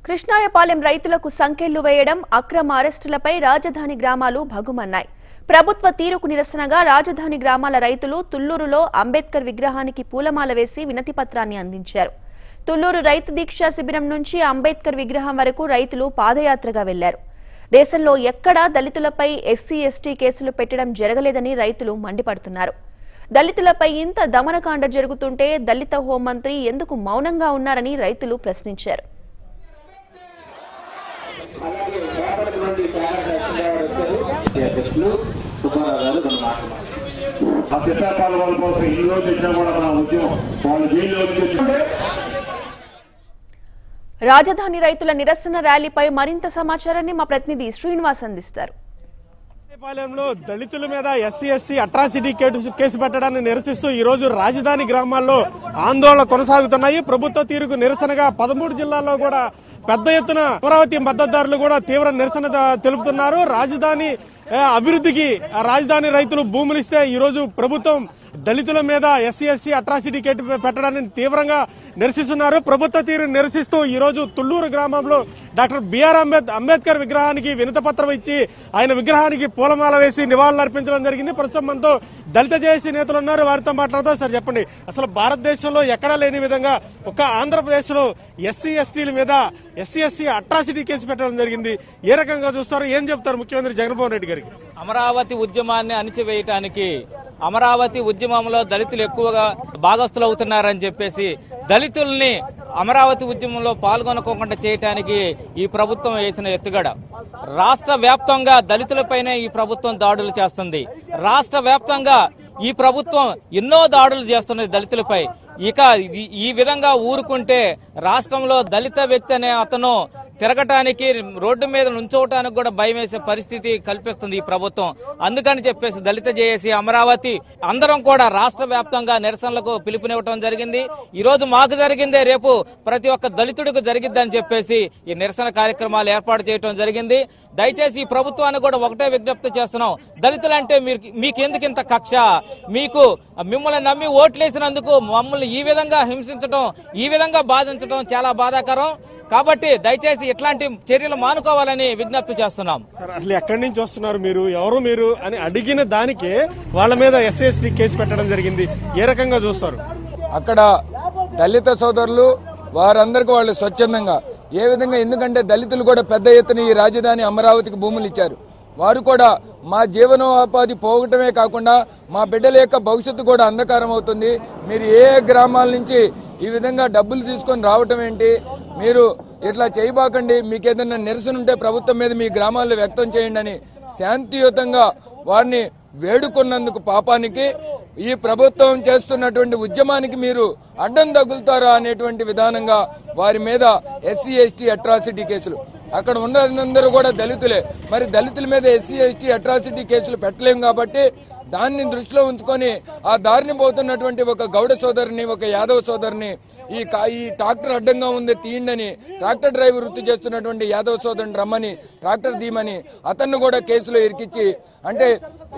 కృష్ణాయపాలెం రైతులకు సంకెళ్లు వేయడం అక్రమ అరెస్టులపై రాజధాని గ్రామాలు భగుమన్నాయి ప్రభుత్వ తీరుకు నిరసనగా రాజధాని గ్రామాల రైతులు తుళ్లూరులో అంబేద్కర్ విగ్రహానికి పూలమాల వేసి వినతి పత్రాన్ని అందించారు తుళ్లూరు రైతు దీక్షా శిబిరం నుంచి అంబేద్కర్ విగ్రహం వరకు రైతులు పాదయాత్రగా వెళ్లారు దేశంలో ఎక్కడా దళితులపై ఎస్సీ ఎస్టీ కేసులు పెట్టడం జరగలేదని రైతులు మండిపడుతున్నారు దళితులపై ఇంత దమనకాండ జరుగుతుంటే దళిత హోంమంత్రి ఎందుకు మౌనంగా ఉన్నారని రైతులు ప్రశ్నించారు అలాగే రేపటి నుండి ప్రారంభించారు అధ్యక్షులు సుబ్బారావు గారు కొన్ని మాట్లాడారు ఆ చిత్తాపాల వాళ్ళ కోసం ఈ రోజు వచ్చినా కూడా మన ఉద్యమం వాళ్ళు జైల్లో వచ్చి రాజధాని రైతుల నిరసన ర్యాలీపై మరింత సమాచారాన్ని మా ప్రతినిధి శ్రీనివాస్ అందిస్తారు పాలెంలో దళితుల మీద SC SC atrocity case case పెట్టడాన్ని నిరసిస్తూ ఈ రోజు రాజధాని గ్రామాల్లో ఆందోళన కొనసాగుతున్నాయి ప్రభుత్వ తీరుకు నిరసనగా పదమూడు జిల్లాల్లో కూడా పెద్ద ఎత్తున అమరావతి మద్దతుదారులు కూడా తీవ్ర నిరసన ద- తెలుపుతున్నారు రాజధాని ఏ, అభివృద్ధికి ఆ రాజధాని రైతులు భూములు ఇస్తే ఈ రోజు ప్రభుత్వం దళితుల మీద ఎస్సీ ఎస్సీ అట్రాసిటీ కేసు పెట్టడాన్ని తీవ్రంగా నిరసిస్తున్నారు ప్రభుత్వ తీరు నిరసిస్తూ ఈ రోజు తుళ్లూరు గ్రామంలో డాక్టర్ బిఆర్ అంబేద్ అంబేద్కర్ విగ్రహానికి వినత పత్రం ఇచ్చి ఆయన విగ్రహానికి పూలమాల వేసి నివాళులు అర్పించడం జరిగింది ప్రస్తుతం మనతో దళిత జేఏసీ నేతలు ఉన్నారు వారితో మాట్లాడుతూ సార్ చెప్పండి అసలు భారతదేశంలో ఎక్కడా లేని విధంగా ఒక ఆంధ్రప్రదేశ్ లో ఎస్సీ ఎస్టీల మీద ఎస్సీ ఎస్సీ అట్రాసిటీ కేసు పెట్టడం జరిగింది ఏ రకంగా చూస్తారు ఏం చెప్తారు ముఖ్యమంత్రి జగన్మోహన్ రెడ్డి గారికి అమరావతి ఉద్యమాన్ని అణిచివేయటానికి అమరావతి ఉద్యమంలో దళితులు ఎక్కువగా భాగస్థులు అవుతున్నారని చెప్పేసి దళితుల్ని అమరావతి ఉద్యమంలో పాల్గొనకోకుండా చేయటానికి ఈ ప్రభుత్వం వేసిన ఎత్తుగడ రాష్ట్ర వ్యాప్తంగా దళితులపైనే ఈ ప్రభుత్వం దాడులు చేస్తుంది రాష్ట్ర వ్యాప్తంగా ఈ ప్రభుత్వం ఎన్నో దాడులు చేస్తున్నది దళితులపై ఇక ఇది- ఈ విధంగా ఊరుకుంటే రాష్ట్రంలో దళిత వ్యక్తి అనే అతను తిరగటానికి రోడ్డు మీద నుంచోవటానికి కూడా భయం వేసే పరిస్థితి కల్పిస్తుంది ఈ ప్రభుత్వం అందుకని చెప్పేసి దళిత జేఏసీ అమరావతి అందరం కూడా రాష్ట్ర వ్యాప్తంగా నిరసనలకు పిలుపునివ్వటం జరిగింది ఈ రోజు మాకు జరిగిందే రేపు ప్రతి ఒక్క దళితుడికి జరిగిద్దని చెప్పేసి ఈ నిరసన కార్యక్రమాలు ఏర్పాటు చేయడం జరిగింది దయచేసి ఈ ప్రభుత్వాన్ని కూడా ఒకటే విజ్ఞప్తి చేస్తున్నాం దళితులంటే మీరు మీకెందుకు ఇంత కక్ష మీకు మిమ్మల్ని నమ్మి ఓట్లేసినందుకు మమ్మల్ని ఈ విధంగా హింసించడం ఈ విధంగా బాధించడం చాలా బాధాకరం కాబట్టి దయచేసి ఇట్లాంటి చర్యలు మానుకోవాలని విజ్ఞప్తి చేస్తున్నాం సార్ అసలు ఎక్కడి నుంచి వస్తున్నారు మీరు ఎవరు మీరు అని అడిగిన దానికే వాళ్ళ మీద ఎస్సీ ఎస్టీ కేసు పెట్టడం జరిగింది ఏ రకంగా చూస్తారు అక్కడ దళిత సోదరులు వారందరికీ వాళ్ళు స్వచ్ఛందంగా ఏ విధంగా ఎందుకంటే దళితులు కూడా పెద్ద ఎత్తున ఈ రాజధాని అమరావతికి భూములు ఇచ్చారు వారు కూడా మా జీవనోపాధి పోగటమే కాకుండా మా బిడ్డల యొక్క భవిష్యత్తు కూడా అంధకారం అవుతుంది మీరు ఏ ఏ గ్రామాల నుంచి ఈ విధంగా డబ్బులు తీసుకొని రావటం ఏంటి మీరు ఇట్లా చేయబాకండి మీకు ఏదైనా నిరసన ఉంటే ప్రభుత్వం మీద మీ గ్రామాల్లో వ్యక్తం చేయండి అని శాంతియుతంగా వారిని వేడుకున్నందుకు పాపానికి ఈ ప్రభుత్వం చేస్తున్నటువంటి ఉద్యమానికి మీరు అడ్డం తగులుతారా అనేటువంటి విధానంగా వారి మీద ఎస్సీ ఎస్టీ అట్రాసిటీ కేసులు అక్కడ ఉన్నందరూ కూడా దళితులే మరి దళితుల మీద ఎస్సీ ఎస్టీ అట్రాసిటీ కేసులు పెట్టలేం కాబట్టి దాన్ని దృష్టిలో ఉంచుకొని ఆ దారిని పోతున్నటువంటి ఒక గౌడ సోదరిని ఒక యాదవ సోదరిని ఈ కా- ఈ ట్రాక్టర్ అడ్డంగా ఉంది తీయండని ట్రాక్టర్ డ్రైవర్ వృత్తి చేస్తున్నటువంటి యాదవ సోదరుని రమ్మని ట్రాక్టర్ దీమని అతన్ని కూడా కేసులో ఇరికిచ్చి అంటే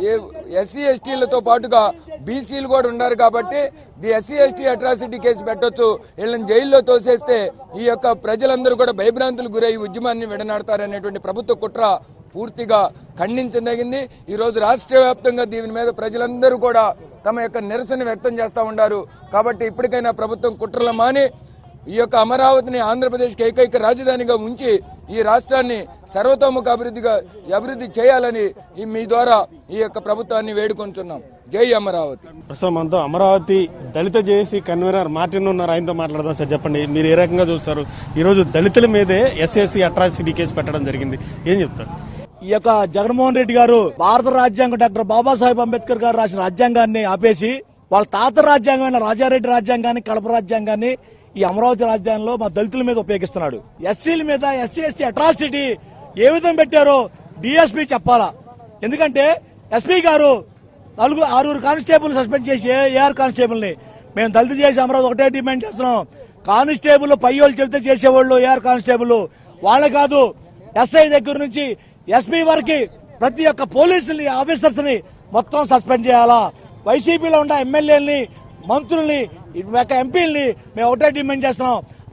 ఎస్సీ ఎస్టీలతో పాటుగా బీసీలు కూడా ఉన్నారు కాబట్టి the SC ST atrocity case పెట్టొచ్చు వీళ్ళని జైల్లో తోసేస్తే ఈ యొక్క ప్రజలందరూ కూడా భయభ్రాంతులు గురై ఈ ఉద్యమాన్ని విడనాడతారనేటువంటి ప్రభుత్వ కుట్ర పూర్తిగా ఖండించదగింది ఈ రోజు రాష్ట్ర వ్యాప్తంగా దీని మీద ప్రజలందరూ కూడా తమ యొక్క నిరసన వ్యక్తం చేస్తా ఉన్నారు కాబట్టి ఇప్పటికైనా ప్రభుత్వం కుట్రలు మాని ఈ యొక్క అమరావతిని ఆంధ్రప్రదేశ్కి ఏకైక రాజధానిగా ఉంచి ఈ రాష్ట్రాన్ని సర్వతోముఖ అభివృద్ధిగా అభివృద్ధి చేయాలని ఈ మీ ద్వారా ఈ యొక్క ప్రభుత్వాన్ని వేడుకొంచున్నాం జై అమరావతి ప్రస్తుతం మనతో అమరావతి దళిత జేఏసీ కన్వీనర్ మార్టిన్ ఉన్నారు ఆయనతో మాట్లాడదాం సార్ చెప్పండి మీరు ఏ రకంగా చూస్తారు ఈ రోజు దళితుల మీదే ఎస్ఎస్సీ అట్రాసిటీ కేసు పెట్టడం జరిగింది ఏం చెప్తారు ఈ యొక్క జగన్మోహన్ రెడ్డి గారు భారత రాజ్యాంగం డాక్టర్ బాబాసాహెబ్ అంబేద్కర్ గారు రాసిన రాజ్యాంగాన్ని ఆపేసి వాళ్ళ తాత రాజ్యాంగమైన రాజారెడ్డి రాజ్యాంగాన్ని కడప రాజ్యాంగాన్ని ఈ అమరావతి రాజ్యాంగంలో మా దళితుల మీద ఉపయోగిస్తున్నాడు ఎస్సీల మీద ఎస్సీ ఎస్టీ అట్రాసిటీ ఏ విధంగా పెట్టారో డిఎస్పీ చెప్పాలా ఎందుకంటే ఎస్పీ గారు నలుగురు ఆరుగురు కానిస్టేబుల్ సస్పెండ్ చేసి ఏఆర్ కానిస్టేబుల్ ని మేము దళిత చేసి అమరావతి ఒకటే డిమాండ్ చేస్తున్నాం కానిస్టేబుల్ పై వాళ్ళు చెబితే చేసేవాళ్ళు ఏఆర్ కానిస్టేబుల్ వాళ్ళ కాదు ఎస్ఐ దగ్గర నుంచి ఎస్పీ వరకు ప్రతి ఒక్క పోలీసుల్ని ఆఫీసర్స్ ని మొత్తం సస్పెండ్ చేయాలా వైసీపీలో ఉన్న ఎమ్మెల్యేలని మంత్రుల్ని ఈ యొక్క ఎంపీల్ని మేము ఒకటే డిమాండ్ చేస్తున్నాం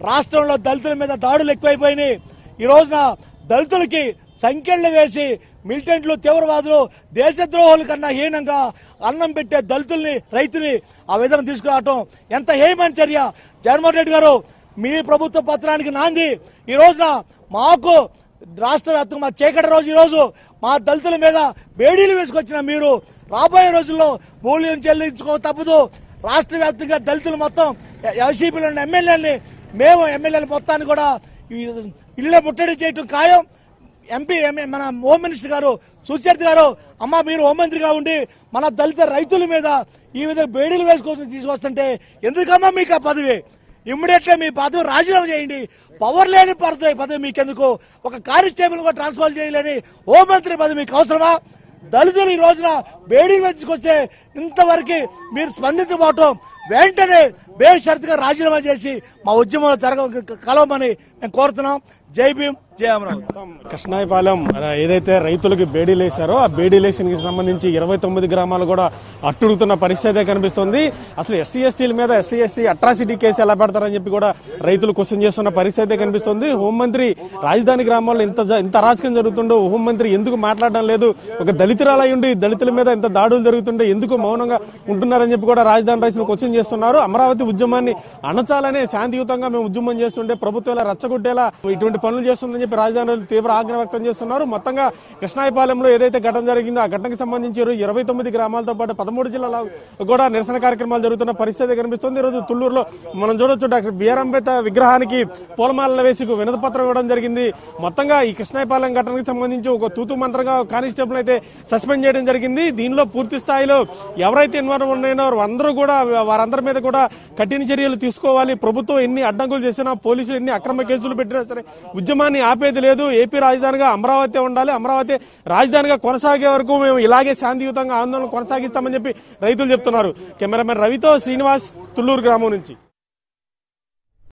రాష్ట్రంలో దళితుల మీద దాడులు ఎక్కువైపోయినాయి ఈ రోజున దళితులకి సంఖ్యలు వేసి మిలిటెంట్లు తీవ్రవాదులు దేశద్రోహుల కన్నా హీనంగా అన్నం పెట్టే దళితుల్ని రైతుని ఆ విధంగా తీసుకురావటం ఎంత హేయమైన చర్య జగన్మోహన్ రెడ్డి గారు మీ ప్రభుత్వ పత్రానికి నాంది ఈ రోజున మాకు రాష్ట్ర వ్యాప్తంగా మా చీకటి రోజు ఈ రోజు మా దళితుల మీద బేడీలు వేసుకొచ్చిన మీరు రాబోయే రోజుల్లో మూల్యం చెల్లించుకో తప్పదు రాష్ట్ర వ్యాప్తంగా దళితులు మొత్తం వైసీపీలో ఉన్న ఎమ్మెల్యేలని మేము ఎమ్మెల్యేల మొత్తాన్ని కూడా ఈ ఇళ్ళ ముట్టడి చేయటం ఖాయం ఎంపీ ఎం- మన హోమ్ మినిస్టర్ గారు సుచరిత గారు అమ్మ మీరు హోంమంత్రిగా ఉండి మన దళిత రైతుల మీద ఈ విధంగా బేడీలు వేసుకొని తీసుకొస్తుంటే ఎందుకమ్మా మీకు ఆ పదవి ఇమ్మీడియట్ మీ పదవి రాజీనామా చేయండి పవర్ లేని పదవి పదవి మీకెందుకు ఒక కానిస్టేబుల్ కూడా ట్రాన్స్ఫర్ చేయలేని హోంమంత్రి పదవి మీకు అవసరమా దళితులు ఈ రోజున బేడీ వచ్చుకొస్తే ఇంతవరకు మీరు స్పందించబోవటం వెంటనే బేషరతుగా రాజీనామా చేసి మా ఉద్యమం జరగ కలవమని మేము కోరుతున్నాం జై భీమ్ జై అమరావతి కృష్ణాయపాలెం ఆ, ఏదైతే రైతులకు బేడీలు వేశారో ఆ బేడీలేసినకి సంబంధించి ఇరవై తొమ్మిది గ్రామాలు కూడా అట్టుడుగుతున్న పరిస్థితి కనిపిస్తుంది అసలు ఎస్సీ ఎస్టీల మీద ఎస్సీ ఎస్టీ అట్రాసిటీ కేసు ఎలా పెడతారని చెప్పి కూడా రైతులు క్వశ్చన్ చేస్తున్న పరిస్థితి కనిపిస్తుంది హోంమంత్రి రాజధాని గ్రామాల్లో ఇంత జ- ఇంత అరాచకం జరుగుతుండో హోంమంత్రి ఎందుకు మాట్లాడడం లేదు ఒక దళితురాలై ఉండి దళితుల మీద ఇంత దాడులు జరుగుతుంటే ఎందుకు మౌనంగా ఉంటున్నారని చెప్పి కూడా రాజధాని రైతులు క్వశ్చన్ చేస్తున్నారు అమరావతి ఉద్యమాన్ని అణచాలనే శాంతియుతంగా మేము ఉద్యమం చేస్తుంటే ప్రభుత్వం ఇలా రెచ్చగొట్టేలా ఇటువంటి పనులు చేస్తుందని చెప్పి రాజధాని రైతులు తీవ్ర ఆగ్రహం వ్యక్తం చేస్తున్నారు మొత్తంగా కృష్ణాయపాలెంలో ఏదైతే ఘటన జరిగిందో ఆ ఘటనకు సంబంధించి ఇరవై తొమ్మిది గ్రామాలతో పాటు పదమూడు జిల్లాలో కూడా నిరసన కార్యక్రమాలు జరుగుతున్న పరిస్థితి కనిపిస్తుంది ఈ రోజు తుళ్లూరులో మనం చూడొచ్చు డాక్టర్ బిఆర్ అంబేద్కర్ విగ్రహానికి పూలమాలలు వేసి ఒక వినతి పత్రం ఇవ్వడం జరిగింది మొత్తంగా ఈ కృష్ణాయపాలెం ఘటనకు సంబంధించి ఒక తూతు మంత్రంగా కానిస్టేబుల్ అయితే సస్పెండ్ చేయడం జరిగింది దీనిలో పూర్తి స్థాయిలో ఎవరైతే ఇన్వాల్వ్ ఉన్నాయో అందరూ కూడా వారందరి మీద కూడా కఠిన చర్యలు తీసుకోవాలి ప్రభుత్వం ఎన్ని అడ్డంకులు చేసినా పోలీసులు ఎన్ని అక్రమ కేసులు పెట్టినా సరే ఉద్యమాన్ని ఆపేది లేదు ఏపీ రాజధానిగా అమరావతి ఉండాలి అమరావతి రాజధానిగా కొనసాగే వరకు మేము ఇలాగే శాంతియుతంగా ఆందోళన కొనసాగిస్తామని చెప్పి రైతులు చెప్తున్నారు కెమెరామెన్ రవితో శ్రీనివాస్ తుళ్లూరు గ్రామం నుంచి